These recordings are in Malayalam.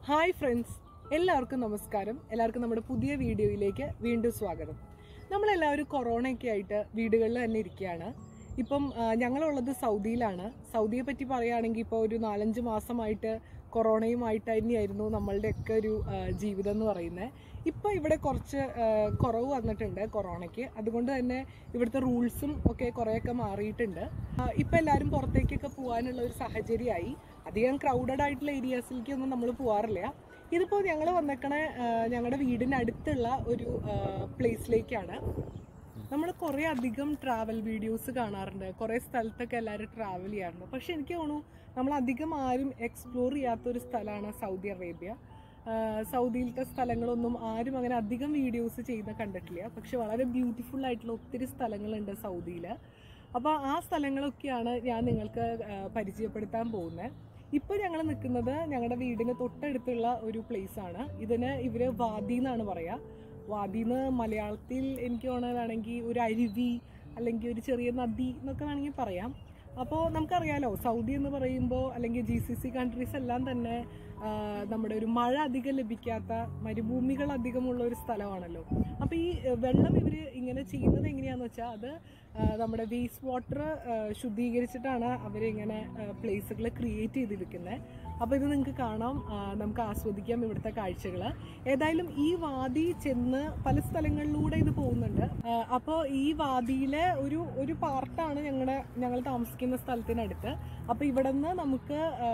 ഹായ് ഫ്രണ്ട്സ് എല്ലാവർക്കും നമസ്കാരം എല്ലാവർക്കും നമ്മുടെ പുതിയ വീഡിയോയിലേക്ക് വീണ്ടും സ്വാഗതം നമ്മളെല്ലാവരും കൊറോണയൊക്കെ ആയിട്ട് വീടുകളിൽ തന്നെ ഇരിക്കുകയാണ് ഇപ്പം ആ, ഞങ്ങളുള്ളത് സൗദിയിലാണ് സൗദിയെ പറ്റി പറയുകയാണെങ്കിൽ ഇപ്പോൾ ഒരു നാലഞ്ച് മാസമായിട്ട് കൊറോണയുമായിട്ട് തന്നെയായിരുന്നു നമ്മളുടെയൊക്കെ ഒരു ആ, ജീവിതം എന്ന് പറയുന്നത് ഇപ്പോൾ ഇവിടെ കുറച്ച് ആ, കുറവ് വന്നിട്ടുണ്ട് കൊറോണയ്ക്ക് അതുകൊണ്ട് തന്നെ ഇവിടുത്തെ റൂൾസും ഒക്കെ കുറേയൊക്കെ മാറിയിട്ടുണ്ട് ഇപ്പം എല്ലാവരും പുറത്തേക്കൊക്കെ പോകാനുള്ള ഒരു സാഹചര്യമായി അധികം ക്രൗഡഡ് ആയിട്ടുള്ള ഏരിയാസിലേക്കൊന്നും നമ്മൾ പോകാറില്ല ഇതിപ്പോൾ ഞങ്ങൾ വന്നേക്കണ ഞങ്ങളുടെ വീടിനടുത്തുള്ള ഒരു പ്ലേസിലേക്കാണ് നമ്മൾ കുറേ അധികം ട്രാവൽ വീഡിയോസ് കാണാറുണ്ട് കുറേ സ്ഥലത്തൊക്കെ എല്ലാവരും ട്രാവൽ ചെയ്യാറുണ്ട് പക്ഷെ എനിക്ക് തോന്നുന്നു നമ്മൾ അധികം ആരും എക്സ്പ്ലോർ ചെയ്യാത്തൊരു സ്ഥലമാണ് സൗദി അറേബ്യ ആ, സൗദിയിലത്തെ സ്ഥലങ്ങളൊന്നും ആരും അങ്ങനെ അധികം വീഡിയോസ് ചെയ്യുന്ന കണ്ടിട്ടില്ല പക്ഷെ വളരെ ബ്യൂട്ടിഫുൾ ആയിട്ടുള്ള ഒത്തിരി സ്ഥലങ്ങളുണ്ട് സൗദിയിൽ അപ്പോൾ ആ സ്ഥലങ്ങളൊക്കെയാണ് ഞാൻ നിങ്ങൾക്ക് ആ, പരിചയപ്പെടുത്താൻ പോകുന്നത് ഇപ്പോൾ ഞങ്ങൾ നിൽക്കുന്നത് ഞങ്ങളുടെ വീടിന് തൊട്ടടുത്തുള്ള ഒരു പ്ലേസ് ആണ് ഇതിന് ഇവര് വാദി എന്നാണ് പറയുക വാദി എന്ന് മലയാളത്തിൽ എനിക്ക് തോന്നുന്നതാണെങ്കിൽ ഒരു അരുവി അല്ലെങ്കിൽ ഒരു ചെറിയ നദി എന്നൊക്കെ വേണമെങ്കിൽ പറയാം അപ്പോൾ നമുക്കറിയാലോ സൗദി എന്ന് പറയുമ്പോൾ അല്ലെങ്കിൽ ജി സി സി കൺട്രീസ് എല്ലാം തന്നെ ആ, നമ്മുടെ ഒരു മഴ അധികം ലഭിക്കാത്ത മരുഭൂമികൾ അധികമുള്ള ഒരു സ്ഥലമാണല്ലോ അപ്പോൾ ഈ ആ, വെള്ളം ഇവർ ഇങ്ങനെ ചെയ്യുന്നത് എങ്ങനെയാന്ന് വെച്ചാൽ അത് ആ, നമ്മുടെ വേസ്റ്റ് വാട്ടർ ശുദ്ധീകരിച്ചിട്ടാണ് അവരിങ്ങനെ പ്ലേസുകൾ ക്രിയേറ്റ് ചെയ്തിരിക്കുന്നത് അപ്പോൾ ഇത് നിങ്ങൾക്ക് കാണാം ആ, നമുക്ക് ആസ്വദിക്കാം ഇവിടുത്തെ കാഴ്ചകൾ ഏതായാലും ഈ വാദി ചെന്ന് പല സ്ഥലങ്ങളിലൂടെ ഇത് പോകുന്നുണ്ട് അപ്പോൾ ഈ വാദിയിലെ ഒരു ഒരു പാർട്ടാണ് ഞങ്ങളുടെ ഞങ്ങൾ താമസിക്കുന്ന സ്ഥലത്തിനടുത്ത് അപ്പോൾ ഇവിടെ നിന്ന് നമുക്ക് ആ,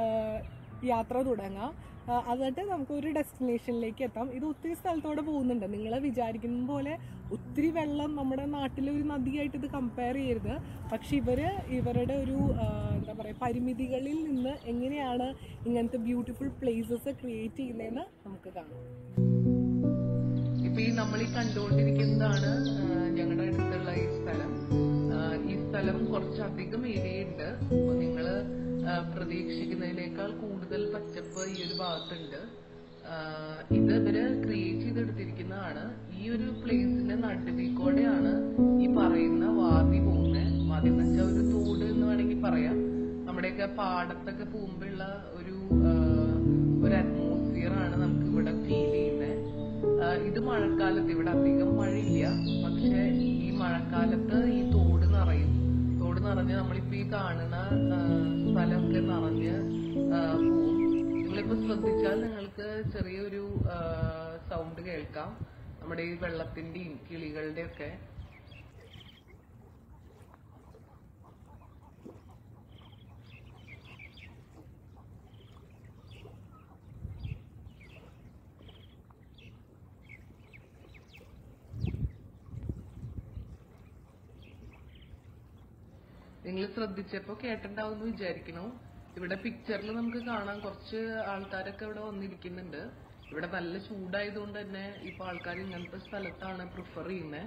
യാത്ര തുടങ്ങാം ആ, എന്നിട്ട് നമുക്ക് ഒരു ഡെസ്റ്റിനേഷനിലേക്ക് എത്താം ഇത് ഒത്തിരി സ്ഥലത്തോടെ പോകുന്നുണ്ട് നിങ്ങൾ വിചാരിക്കുന്ന പോലെ ഒത്തിരി വെള്ളം നമ്മുടെ നാട്ടിലെ ഒരു നദിയായിട്ട് ഇത് കമ്പയർ ചെയ്യരുത് പക്ഷെ ഇവര് ഇവരുടെ ഒരു ആ, എന്താ പറയുക പരിമിതികളിൽ നിന്ന് എങ്ങനെയാണ് ഇങ്ങനത്തെ ബ്യൂട്ടിഫുൾ പ്ലേസസ് ക്രിയേറ്റ് ചെയ്യുന്നതെന്ന് നമുക്ക് കാണാം ഇപ്പൊ ഈ നമ്മൾ ഈ കണ്ടുകൊണ്ടിരിക്കുന്നതാണ് ഞങ്ങളുടെ അടുത്തുള്ള ഈ സ്ഥലം ആ, ഈ സ്ഥലം കുറച്ചധികം ഏരിയ ഉണ്ട് അപ്പൊ നിങ്ങള് ആ, പ്രതീക്ഷിക്കുന്നതിനേക്കാൾ കൂടുതൽ പച്ചപ്പ് ഈ ഒരു ഭാഗത്തുണ്ട് ആ, ഇത് ഇവര് ക്രിയേറ്റ് ചെയ്തെടുത്തിരിക്കുന്നതാണ് ഈ ഒരു പ്ലേസിന്റെ നടുവിക്കൂടെയാണ് ഈ പറയുന്ന വാദി പോകുന്നത് വാദി എന്ന് വെച്ചാൽ ഒരു തോട് എന്ന് വേണമെങ്കിൽ പറയാം നമ്മുടെയൊക്കെ പാടത്തൊക്കെ പോകുമ്പോഴുള്ള ഒരു ആ, ഒരു അറ്റ്മോസ്ഫിയർ ആണ് നമുക്ക് ഇവിടെ ഫീൽ ചെയ്യുന്നത് ആഹ് ഇത് മഴക്കാലത്ത് ഇവിടെ അധികം മഴയില്ല പക്ഷെ ഈ മഴക്കാലത്ത് ഈ തോട് നിറയും തോട് നിറഞ്ഞ് നമ്മളിപ്പോ ഈ കാണുന്ന ആഹ് സ്ഥലമൊക്കെ നിറഞ്ഞ് ആഹ് പോവും നിങ്ങളിപ്പോ ശ്രദ്ധിച്ചാൽ നിങ്ങൾക്ക് ചെറിയൊരു സൗണ്ട് കേൾക്കാം നമ്മുടെ ഈ വെള്ളത്തിന്റെയും കിളികളുടെയും ഒക്കെ നിങ്ങൾ ശ്രദ്ധിച്ചപ്പോ കേട്ടിട്ടുണ്ടാവും എന്ന് വിചാരിക്കണു ഇവിടെ പിക്ചറിൽ നമുക്ക് കാണാൻ കുറച്ച് ആൾക്കാരൊക്കെ ഇവിടെ വന്നിരിക്കുന്നുണ്ട് ഇവിടെ നല്ല ചൂടായതുകൊണ്ട് തന്നെ ഇപ്പൊ ആൾക്കാർ ഇങ്ങനത്തെ സ്ഥലത്താണ് പ്രിഫർ ചെയ്യുന്നത്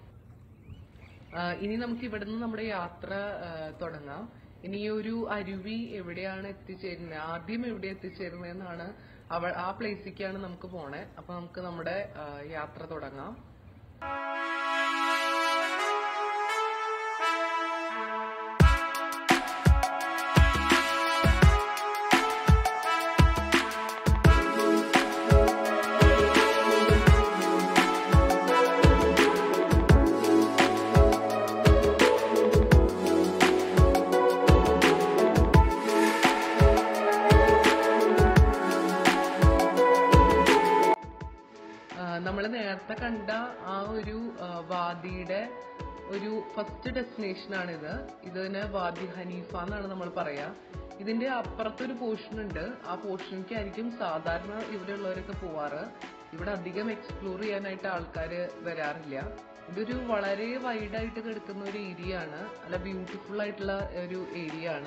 ഇനി നമുക്ക് ഇവിടെ നിന്ന് നമ്മുടെ യാത്ര ആ, തുടങ്ങാം ഇനി ഈ ഒരു അരുവി എവിടെയാണ് എത്തിച്ചേരുന്നത് ആദ്യം എവിടെ എത്തിച്ചേരുന്നത് എന്നാണ് അവ ആ പ്ലേസിലേക്കാണ് നമുക്ക് പോണേ അപ്പൊ നമുക്ക് നമ്മുടെ ആ, യാത്ര തുടങ്ങാം നമ്മൾ നേരത്തെ കണ്ട ആ ഒരു ആ, വാദിയുടെ ഒരു ഫസ്റ്റ് ഡെസ്റ്റിനേഷൻ ആണിത് ഇതിന് വാദി ഹനീഫ എന്നാണ് നമ്മൾ പറയാ ഇതിന്റെ അപ്പുറത്തൊരു പോർഷൻ ഉണ്ട് ആ പോർഷനിലേക്കായിരിക്കും സാധാരണ ഇവിടെ ഉള്ളവരൊക്കെ പോവാറ് ഇവിടെ അധികം എക്സ്പ്ലോർ ചെയ്യാനായിട്ട് ആൾക്കാർ വരാറില്ല ഇതൊരു വളരെ വൈഡായിട്ട് കിടക്കുന്ന ഒരു ഏരിയ ആണ് നല്ല ബ്യൂട്ടിഫുൾ ആയിട്ടുള്ള ഒരു ഏരിയ ആണ്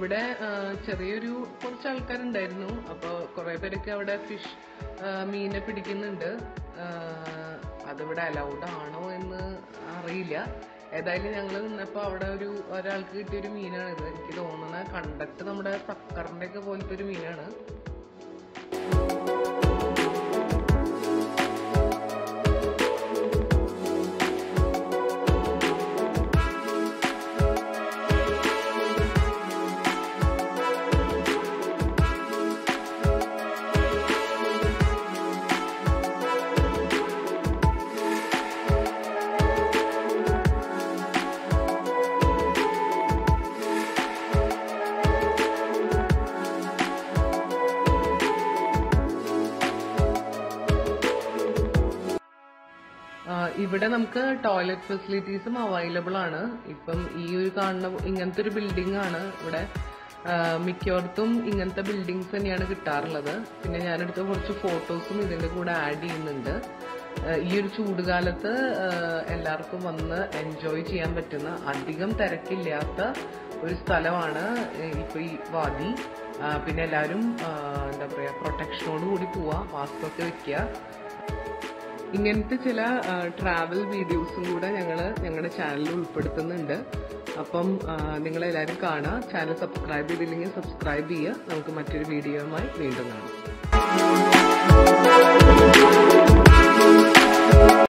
ഇവിടെ ആ, ചെറിയൊരു കുറച്ച് ആൾക്കാരുണ്ടായിരുന്നു അപ്പൊ കുറെ പേരൊക്കെ അവിടെ ഫിഷ് മീനെ പിടിക്കുന്നുണ്ട് ആ, അതിവിടെ അലൗഡ് ആണോ എന്ന് അറിയില്ല ഏതായാലും ഞങ്ങൾ നിന്നപ്പോ അവിടെ ഒരു ഒരാൾക്ക് കിട്ടിയ ഒരു മീനാണ് ഇത് എനിക്ക് തോന്നുന്നത് കണ്ടിട്ട് നമ്മുടെ സക്കറിന്റെ ഒക്കെ പോലത്തെ ഒരു മീനാണ് ആ, ഇവിടെ നമുക്ക് ടോയ്ലറ്റ് ഫെസിലിറ്റീസും അവൈലബിൾ ആണ് ഇപ്പം ഈ ഒരു കാണുന്ന ഇങ്ങനത്തെ ഒരു ബിൽഡിംഗ് ആണ് ഇവിടെ ആ, മിക്കയിടത്തും ഇങ്ങനത്തെ ബിൽഡിങ്സ് തന്നെയാണ് കിട്ടാറുള്ളത് പിന്നെ ഞാനെടുത്ത കുറച്ച് ഫോട്ടോസും ഇതിന്റെ കൂടെ ആഡ് ചെയ്യുന്നുണ്ട് ആ, ഈ ഒരു ചൂടുകാലത്ത് ആ, എല്ലാവർക്കും വന്ന് എൻജോയ് ചെയ്യാൻ പറ്റുന്ന അധികം തിരക്കില്ലാത്ത ഒരു സ്ഥലമാണ് ഏ, ഇപ്പൊ ഈ വാദി ആ, പിന്നെ എല്ലാവരും ആ, എന്താ പറയാ പ്രൊട്ടക്ഷനോട് കൂടി പോവാ മാസ്ക് ഒക്കെ വെക്കുക ഇങ്ങനത്തെ ചില ട്രാവൽ വീഡിയോസും കൂടെ ഞങ്ങൾ ഞങ്ങളുടെ ചാനലിൽ ഉൾപ്പെടുത്തുന്നുണ്ട് അപ്പം നിങ്ങൾ എല്ലാവരും കാണുക ചാനൽ സബ്സ്ക്രൈബ് ചെയ്തില്ലെങ്കിൽ സബ്സ്ക്രൈബ് ചെയ്യുക നമുക്ക് മറ്റൊരു വീഡിയോയുമായി വീണ്ടും കാണാം